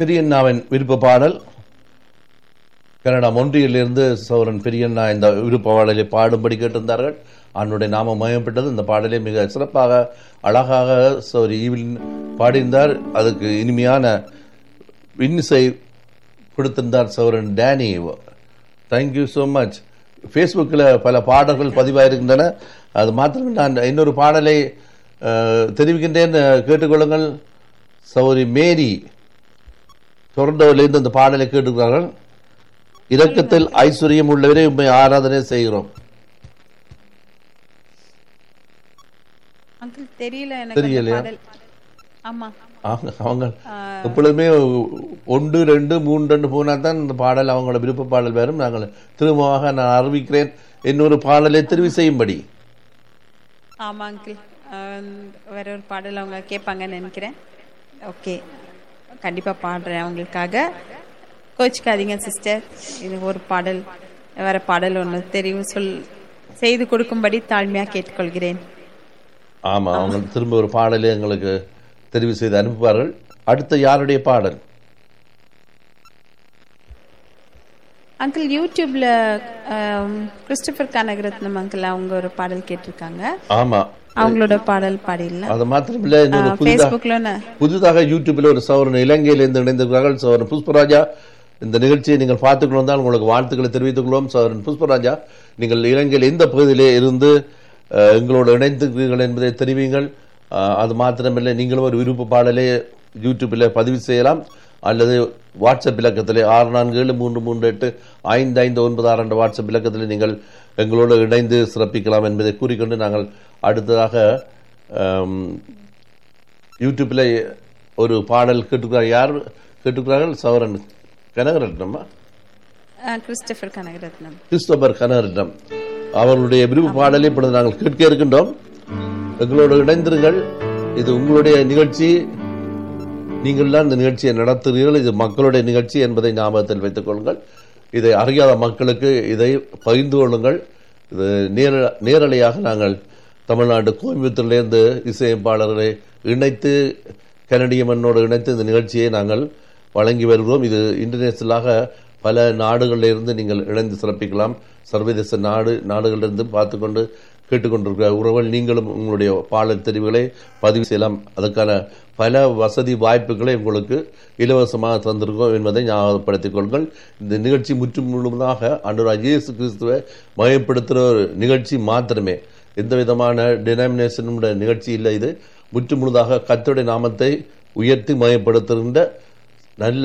பெரியண்ணாவின் விருப்ப பாடல் கனடா மொன்றியிலிருந்து சௌரன் பெரியண்ணா இந்த விருப்ப பாடலை பாடும்படி கேட்டிருந்தார்கள் அவனுடைய நாமம் மயப்பட்டது இந்த பாடலை மிக சிறப்பாக அழகாக சௌரி ஈவில் பாடியிருந்தார் அதுக்கு இனிமையான இன்னிசை கொடுத்திருந்தார் Sauran Danny thank you so much ஃபேஸ்புக்கில் பல பாடல்கள் பதிவாயிருக்கின்றன அது மாத்திரம் நான் இன்னொரு பாடலை அஹ், தெரிவிக்கின்றேன் அஹ், கேட்டுக்கொள்ளுங்கள் சௌரி மேரி டொரண்டோவிலிருந்து இந்த பாடலை கேட்டுக்கிறார்கள் இரக்கத்தில் ஐஸ்வர்யம் உள்ளவரை உண்மை ஆராதனை செய்கிறோம் அங்கிள் தெரியல எனக்கு அந்த தெரியலையா? பாடல் ஆமா அவங்க அவங்க எப்பொழுதுமே ஒன்று ரெண்டு மூன்று ரெண்டு போனா தான் இந்த பாடல் அவங்களோட விருப்ப பாடல் வரும் நாங்கள் திரும்பமாக நான் அறிவிக்கிறேன் இன்னொரு பாடலை தெரிவு செய்யும்படி ஆமா அங்கிள் வேற ஒரு பாடல் அவங்க கேட்பாங்கன்னு நினைக்கிறேன் ஓகே கண்டிப்பா பாடுறேன் அவங்களுக்காக கோச்சிக்காதீங்க சிஸ்டர் இது ஒரு பாடல் வேற பாடல் ஒன்று தெரிவு சொல் செய்து கொடுக்கும்படி தாழ்மையா கேட்டுக்கொள்கிறேன் ஆமா அவங்க திரும்ப ஒரு பாடலை எங்களுக்கு தெரிவு செய்து அனுப்புவார்கள் அடுத்த யாருடைய பாடல் அங்கிள் யூடியூப்ல ஆம், கிறிஸ்டபர் கனகரத்னம் அங்கிள் அவங்க ஒரு பாடல் கேட்டிருக்காங்க ஆமா அவங்களோட பாடல் பாடிடலாம் அது மாத்திரமில்ல இன்னொரு புதிதாக ஃபேஸ்புக்ல புதிதாக யூடியூப்ல ஒரு சவரன் இலங்கையிலிருந்து இணைந்திருக்கிறார்கள் சவரன் புஷ்பராஜா இந்த நிகழ்ச்சியை நீங்கள் பார்த்துக் கொண்டால் உங்களுக்கு வாழ்த்துக்களை தெரிவித்துக் கொள்வோம் சவரன் புஷ்பராஜா நீங்கள் இலங்கையில் எந்த பகுதியிலே இருந்து அஹ், எங்களோடு இணைந்திருக்கிறீர்கள் என்பதை தெரிவிங்கள் அஹ், அது மாத்திரமில்லை நீங்களும் ஒரு விருப்ப பாடலை யூடியூப்பில் பதிவு செய்யலாம் அல்லது வாட்ஸ்அப் இலக்கத்திலே ஆறு நான்கு ஏழு மூன்று மூன்று எட்டு ஐந்து ஐந்து ஒன்பது ஆறு என்ற வாட்ஸ்அப் இலக்கத்தில் நீங்கள் எங்களோடு இணைந்து சிறப்பிக்கலாம் என்பதை கூறிக்கொண்டு நாங்கள் அடுத்ததாக அம், யூடியூப்ல ஒரு பாடல் கேட்டுக்கிறார் யார் கேட்டுக்கிறார்கள் சௌரன் கனகரட்னமா கிறிஸ்டபர் கனகரத்னம் கிறிஸ்தோபர் கனகரட்னம் அவர்களுடைய விருப்ப பாடலை இப்பொழுது நாங்கள் கேட்க இருக்கின்றோம் எங்களோடு இணைந்திருங்கள் இது உங்களுடைய நிகழ்ச்சி நீங்கள் தான் இந்த நிகழ்ச்சியை நடத்துகிறீர்கள் இது மக்களுடைய நிகழ்ச்சி என்பதை ஞாபகத்தில் வைத்துக் கொள்ளுங்கள் இதை அறியாத மக்களுக்கு இதை பகிர்ந்து கொள்ளுங்கள் இது நேர நேரலையாக நாங்கள் தமிழ்நாடு கோயம்புத்தூர்லேருந்து இசையமைப்பாளர்களை இணைத்து கனடிய மண்ணோடு இணைத்து இந்த நிகழ்ச்சியை நாங்கள் வழங்கி வருகிறோம் இது இன்டர்நேஷனலாக பல நாடுகளில் இருந்து நீங்கள் இணைந்து சிறப்பிக்கலாம் சர்வதேச நாடு நாடுகளிலிருந்து பார்த்துக்கொண்டு கேட்டுக்கொண்டிருக்கிற உறவுகள் நீங்களும் உங்களுடைய பாடல் தெரிவுகளை பதிவு செய்யலாம் அதற்கான பல வசதி வாய்ப்புகளை உங்களுக்கு இலவசமாக தந்திருக்கோம் என்பதை ஞாபகப்படுத்திக் கொள்ளுங்கள் இந்த நிகழ்ச்சி முற்றும் முழுவதாக அன்றாட இயேசு கிறிஸ்துவை மயப்படுத்துகிற ஒரு நிகழ்ச்சி மாத்திரமே எந்த விதமான டினாமினேஷனுடைய நிகழ்ச்சி இல்லை இது முற்று முழுதாக கர்த்தருடைய நாமத்தை உயர்த்தி மயப்படுத்துகின்ற நல்ல